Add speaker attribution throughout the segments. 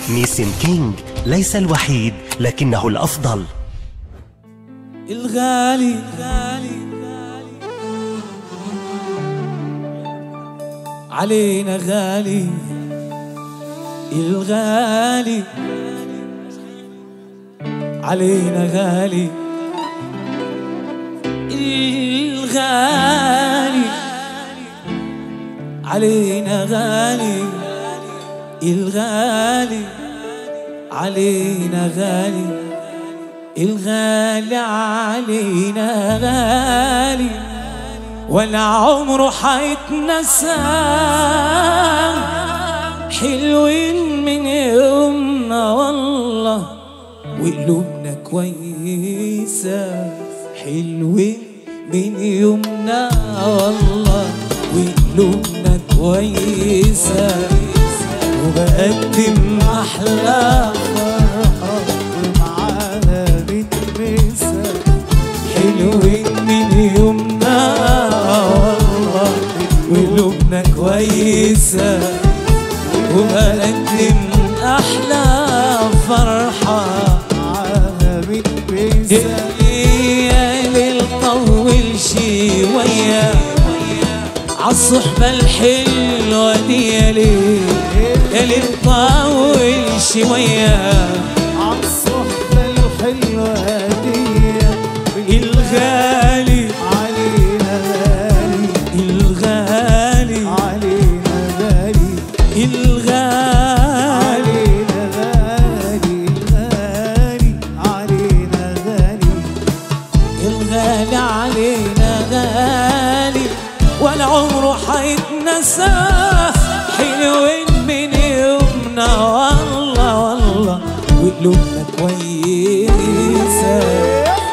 Speaker 1: نيسين كينج ليس الوحيد لكنه الأفضل
Speaker 2: الغالي علينا غالي الغالي علينا غالي الغالي علينا غالي الغالي علينا غالي الغالي علينا غالي ولا عمره حيتنسى حلوين من يومنا والله وقلوبنا كويسة حلوين من يومنا والله وقلوبنا كويسة وبقدم أحلى فرحة
Speaker 3: معاها بتمسك
Speaker 2: حلوين من يومنا والله وقلوبنا كويسة وبقدم أحلى فرحة
Speaker 3: معاها بتمسك
Speaker 2: الليل طول شوية عالصحبة الحلوة دي يا ليل يا ليل طول شوية
Speaker 3: عالصحبة الحلوة دي
Speaker 2: الغالي
Speaker 3: علينا غالي
Speaker 2: الغالي
Speaker 3: علينا غالي
Speaker 2: الغالي
Speaker 3: علينا غالي الغالي علينا غالي
Speaker 2: الغالي علينا غالي ولا عمره حيتنسى حلوين من يومنا والله والله وقلوبنا كويسه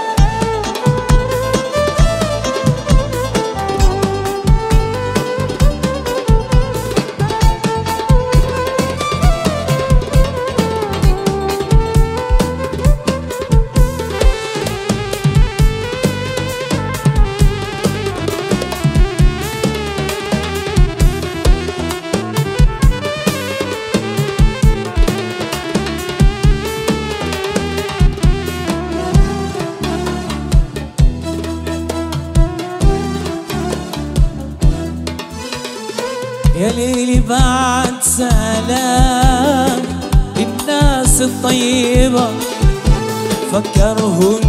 Speaker 2: يا ليلي بعد سلام الناس الطيبة فكرهن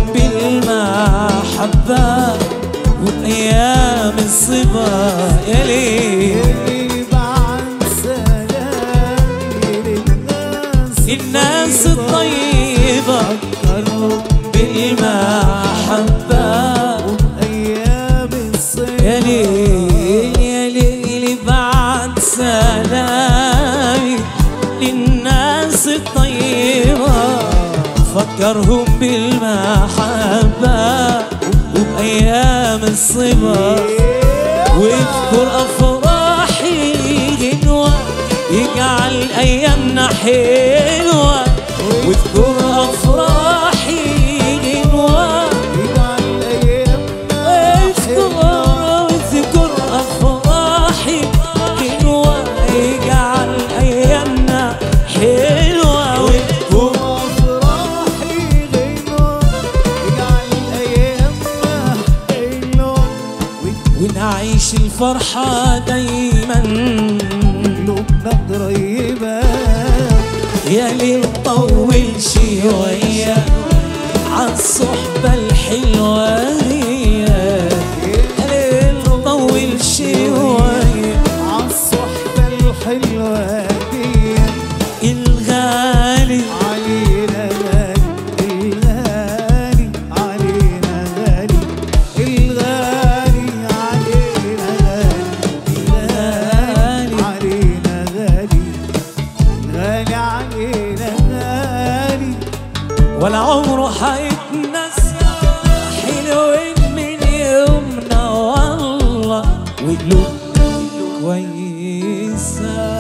Speaker 2: بالمحبة وأيام الصبا يا ليل
Speaker 3: اللي بعد سلامي للناس
Speaker 2: الناس الطيبة
Speaker 3: فكروا
Speaker 2: بالمحبة
Speaker 3: أيام الصيف
Speaker 2: يا ليل يا ليل بعد سلامي للناس الطيبة فكرهم بالمحبة وبأيام الصبا واذكر أفراحي غنوة يجعل أيامنا حلوة واذكر أفراحي غنوة
Speaker 3: يجعل أيامنا
Speaker 2: واذكر واذكر أفراحي غنوة يجعل أيامنا حلوة واذكر
Speaker 3: أفراحي غنوة يجعل أيامنا حلوة
Speaker 2: ونعيش الفرحة دايما
Speaker 3: وقلوبنا قريبة
Speaker 2: يا ليل طول شوية عالصحبة الحلوة هي يا ليل طول شوية
Speaker 3: عالصحبة الحلوة دي
Speaker 2: الغالي
Speaker 3: علينا غالي الغالي علينا غالي الغالي علينا غالي الغالي علينا غالي الغالي علينا غالي
Speaker 2: ولا عمره حيتنسى حلوين من يومنا والله وقلوب كويسه